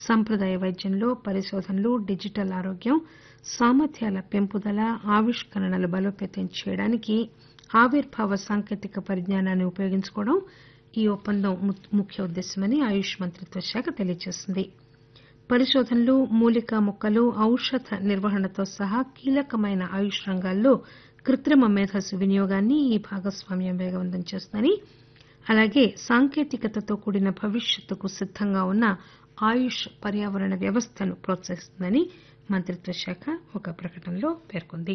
సంప్రదాయ వైద్యంలో పరిశోధనలు డిజిటల్ ఆరోగ్యం సామర్థ్యాల పెంపుదల ఆవిష్కరణలు బలోపేతం చేయడానికి ఆవిర్భావ సాంకేతిక పరిజ్ఞానాన్ని ఉపయోగించుకోవడం ఈ ఒప్పందం ముఖ్య ఉద్దేశ్యమని ఆయుష్ మంత్రిత్వ శాఖ తెలియజేసింది పరిశోధనలు మూలికా మొక్కలు ఔషధ నిర్వహణతో సహా కీలకమైన ఆయుష్ రంగాల్లో కృత్రిమ మేధస్సు వినియోగాన్ని ఈ భాగస్వామ్యం వేగవంతం చేస్తుందని అలాగే సాంకేతికతతో కూడిన భవిష్యత్తుకు సిద్దంగా ఉన్న ఆయుష్ పర్యావరణ వ్యవస్థను ప్రోత్సహిస్తుందని మంత్రిత్వ శాఖ ఒక ప్రకటనలో పేర్కొంది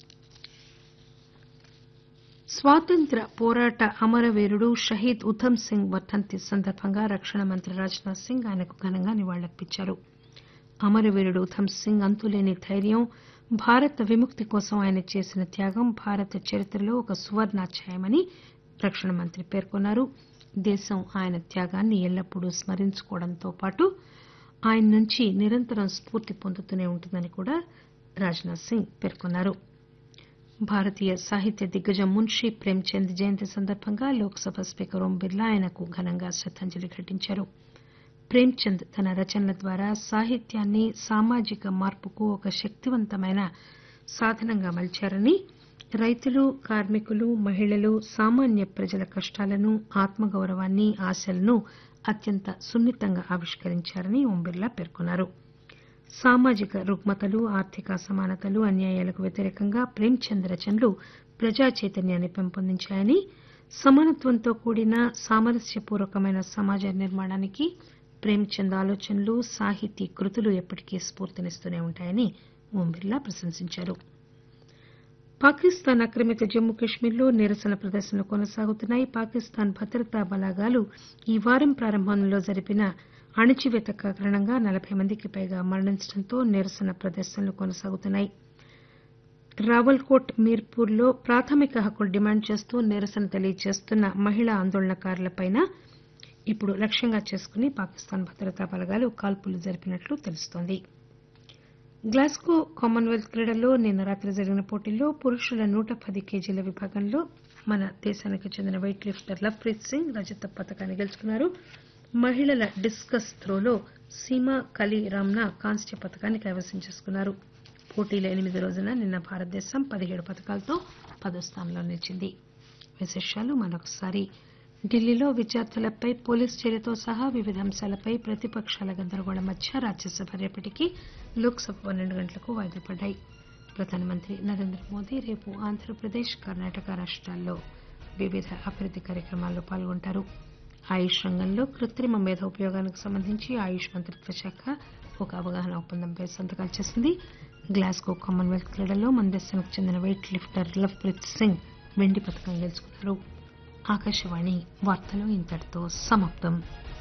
స్వాతంత్ర్య పోరాట అమరవీరుడు షహీద్ ఉధమ్ సింగ్ వర్దంతి సందర్భంగా రక్షణ మంత్రి రాజ్ నాథ్ సింగ్ ఆయనకు ఘనంగా నివాళులర్పించారు అమరవీరుడు ఉధమ్ సింగ్ అంతులేని ధైర్యం భారత విముక్తి కోసం ఆయన చేసిన త్యాగం భారత చరిత్రలో ఒక సువర్ణాధ్యాయమని రక్షణ మంత్రి పేర్కొన్నారు దేశం ఆయన త్యాగాన్ని ఎల్లప్పుడూ స్మరించుకోవడంతో పాటు ఆయన నుంచి నిరంతరం స్ఫూర్తి పొందుతూనే ఉంటుందని కూడా రాజ్నాథ్ సింగ్ పేర్కొన్నారు భారతీయ సాహిత్య దిగ్గజం మున్షీ ప్రేమ్చంద్ జయంతి సందర్భంగా లోక్సభ స్పీకర్ ఓం బిర్లా ఆయనకు ఘనంగా శ్రద్దాంజలి ఘటించారు ప్రేమ్చంద్ తన రచనల ద్వారా సాహిత్యాన్ని సామాజిక మార్పుకు ఒక శక్తివంతమైన సాధనంగా మలిచారని రైతులు కార్మికులు మహిళలు సామాన్య ప్రజల కష్టాలను ఆత్మగౌరవాన్ని ఆశలను అత్యంత సున్నితంగా ఆవిష్కరించారని ఓం బిర్లా పేర్కొన్నారు సామాజిక రుగ్మతలు ఆర్థిక అసమానతలు అన్యాయాలకు వ్యతిరేకంగా ప్రేమ్చంద్ రచనలు ప్రజా చైతన్యాన్ని పెంపొందించాయని సమానత్వంతో కూడిన సామరస్యపూర్వకమైన సమాజ నిర్మాణానికి ప్రేమ్చంద్ ఆలోచనలు సాహితీ కృతులు ఎప్పటికీ స్ఫూర్తినిస్తూనే ఉంటాయని ఓం బిర్లా ప్రశంసించారు పాకిస్తాన్ ఆక్రమిత జమ్మూ కశ్మీర్లో నిరసన ప్రదర్శనలు కొనసాగుతున్నాయి పాకిస్తాన్ భద్రతా బలగాలు ఈ వారం ప్రారంభంలో జరిపిన అణచివేత కారణంగా నలబై మందికి పైగా మరణించడంతో నిరసన ప్రదర్శనలు కొనసాగుతున్నాయి రావల్కోట్ మీర్పూర్లో ప్రాథమిక హక్కులు డిమాండ్ చేస్తూ నిరసన తెలియజేస్తున్న మహిళా ఆందోళనకారులపై ఇప్పుడు లక్ష్యంగా చేసుకుని పాకిస్తాన్ భద్రతా బలగాలు కాల్పులు జరిపినట్లు తెలుస్తోంది గ్లాస్గో కామన్వెల్త్ క్రీడల్లో నిన్న రాత్రి జరిగిన పోటీల్లో పురుషుల నూట పది కేజీల విభాగంలో మన దేశానికి చెందిన వెయిట్ లిఫ్టర్ లవ్ప్రీత్ సింగ్ రజత పథకాన్ని గెలుచుకున్నారు మహిళల డిస్కస్ త్రోలో సీమా కలీ రామ్నా కాంస్య పథకాన్ని కైవసం చేసుకున్నారు పోటీల ఎనిమిది రోజున నిన్న భారతదేశం పదిహేడు పథకాలతో పదో స్థానంలో నిలిచింది విశేషాలు మరొకసారి ఢిల్లీలో విద్యార్థులపై పోలీసు చర్యతో సహా వివిధ అంశాలపై ప్రతిపక్షాల గందరగోళం మధ్య రాజ్యసభ రేపటికి లోక్సభ పన్నెండు గంటలకు వాయిదా పడ్డాయి ప్రధానమంత్రి నరేంద్ర మోదీ రేపు ఆంధ్రప్రదేశ్ కర్ణాటక రాష్ట్రాల్లో వివిధ అభివృద్ది కార్యక్రమాల్లో పాల్గొంటారు ఆయుష్ రంగంలో కృత్రిమ మేధ ఉపయోగానికి సంబంధించి ఆయుష్ మంత్రిత్వ శాఖ ఒక అవగాహన ఒప్పందంపై సంతకాలు చేసింది గ్లాస్గో కామన్వెల్త్ క్రీడల్లో మన దేశానికి చెందిన వెయిట్ లిఫ్టర్ లవ్ప్రీత్ సింగ్ వెండి పథకం గెలుచుకున్నారు ఆకాశవాణి వార్తలు ఇంతటితో సమాప్తం